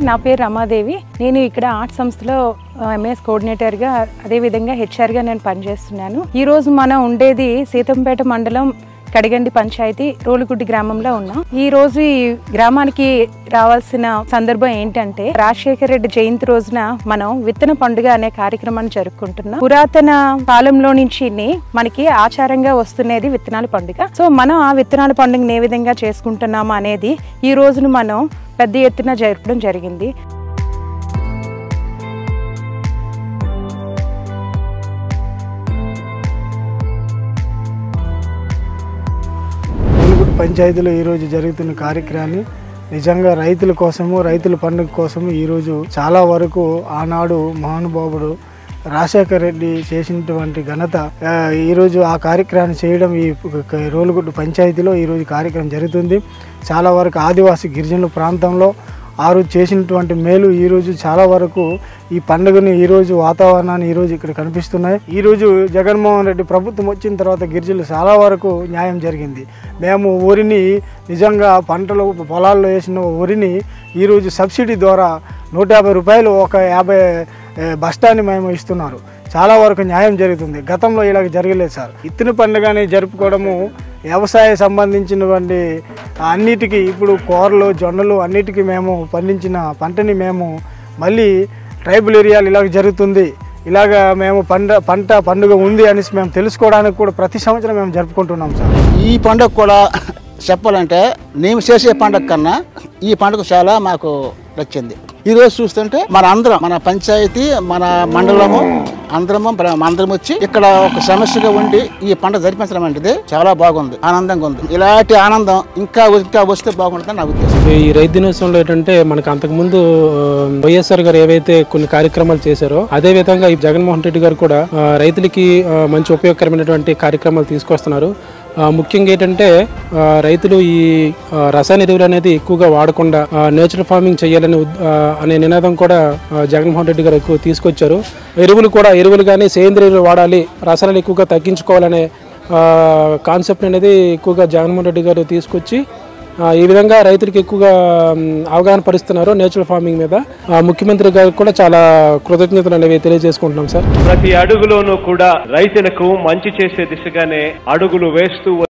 నా పేరు రమాదేవి నేను ఇక్కడ ఆర్ట్ సంస్థలో ఎంఎస్ కోఆర్డినేటర్గా అదేవిధంగా హెచ్ఆర్గా నేను పనిచేస్తున్నాను ఈ రోజు మనం ఉండేది సీతంపేట మండలం కడిగండి పంచాయతీ రోలుగుడ్డి గ్రామంలో ఉన్నాం ఈ రోజు ఈ గ్రామానికి రావాల్సిన సందర్భం ఏంటంటే రాజశేఖర రెడ్డి జయంతి రోజున మనం విత్తన పండుగ అనే కార్యక్రమాన్ని జరుపుకుంటున్నాం పురాతన కాలంలో నుంచి మనకి ఆచారంగా వస్తున్నది విత్తనాల పండుగ సో మనం ఆ విత్తనాల పండుగని ఏ విధంగా చేసుకుంటున్నాము అనేది ఈ రోజును మనం పెద్ద ఎత్తున జరపడం జరిగింది ములుగుడు పంచాయతీలో ఈరోజు జరుగుతున్న కార్యక్రమాన్ని నిజంగా రైతుల కోసము రైతుల పండుగ కోసము ఈరోజు చాలా వరకు ఆనాడు మహానుభావుడు రాజశేఖర రెడ్డి చేసినటువంటి ఘనత ఆ, ఈరోజు ఆ కార్యక్రమాన్ని చేయడం ఈ క- రోలుగుడ్డు పంచాయతీలో ఈరోజు కార్యక్రమం జరుగుతుంది చాలా వరకు ఆదివాసీ గిరిజనుల ప్రాంతంలో ఆ రోజు చేసినటువంటి మేలు ఈరోజు చాలా వరకు ఈ పండుగని ఈరోజు వాతావరణాన్ని ఈరోజు ఇక్కడ కనిపిస్తున్నాయి ఈరోజు జగన్మోహన్ రెడ్డి ప్రభుత్వం వచ్చిన తర్వాత గిరిజనులు చాలా వరకు న్యాయం జరిగింది మేము ఊరిని నిజంగా పంటలు పొలాల్లో వేసిన ఊరిని ఈరోజు సబ్సిడీ ద్వారా నూట యాభై రూపాయలు ఒక యాభై ఏ, బస్తాన్ని మేము ఇస్తున్నారు చాలా వరకు న్యాయం జరుగుతుంది గతంలో ఇలాగ జరగలేదు సార్ ఇత్తిన పండుగని జరుపుకోవడము వ్యవసాయ సంబంధించినటువంటి అన్నిటికీ ఇప్పుడు కూరలు జొన్నలు అన్నిటికీ మేము పండించిన పంటని మేము మళ్ళీ ట్రైబల్ ఏరియాలు ఇలాగ జరుగుతుంది ఇలాగ మేము పంట పంట పండుగ ఉంది అనేసి మేము తెలుసుకోవడానికి కూడా ప్రతి సంవత్సరం మేము జరుపుకుంటున్నాం సార్ ఈ పండుగ కూడా చెప్పాలంటే మేము చేసే పండుగ కన్నా ఈ పండుగ చాలా మాకు నచ్చింది ఈ రోజు చూస్తుంటే మన అందరం మన పంచాయతీ మన మండలము అందరము ప్ర- అందరం వచ్చి ఇక్కడ ఒక సమస్యగా ఉండి ఈ పండుగ జరిపించడం అనేది చాలా బాగుంది ఆనందంగా ఉంది ఇలాంటి ఆనందం ఇంకా ఇంకా వస్తే బాగుంటుందని నా ఉద్దేశం ఈ రైతు దినోత్సవంలో ఏంటంటే మనకు అంతకుముందు ఆ, వైఎస్ఆర్ గారు ఏవైతే కొన్ని కార్యక్రమాలు చేశారో అదే విధంగా ఈ జగన్మోహన్ రెడ్డి గారు కూడా ఆ, రైతులకి ఆ, మంచి ఉపయోగకరమైనటువంటి కార్యక్రమాలు తీసుకొస్తున్నారు ఆ, ముఖ్యంగా ఏంటంటే ఆ, రైతులు ఈ ఆ, రసాయన ఎరువులు అనేది ఎక్కువగా వాడకుండా నేచురల్ ఫార్మింగ్ చేయాలని ఉద్- ఆ, అనే నినాదం కూడా ఆ, జగన్మోహన్ రెడ్డి గారు ఎక్కువ తీసుకొచ్చారు ఎరువులు కూడా ఎరువులు కానీ సేంద్రియ ఎరువులు వాడాలి రసాయనాలు ఎక్కువగా తగ్గించుకోవాలనే కాన్సెప్ట్ అనేది ఎక్కువగా జగన్మోహన్ రెడ్డి గారు తీసుకొచ్చి ఆ, ఈ విధంగా రైతులకు ఎక్కువగా మ్, అవగాహన పరుస్తున్నారు నేచురల్ ఫార్మింగ్ మీద ఆ, ముఖ్యమంత్రి గారికి కూడా చాలా కృతజ్ఞతలు అనేవి తెలియజేసుకుంటున్నాం సార్ ప్రతి అడుగులోనూ కూడా రైతులకు మంచి చేసే దిశగానే అడుగులు వేస్తూ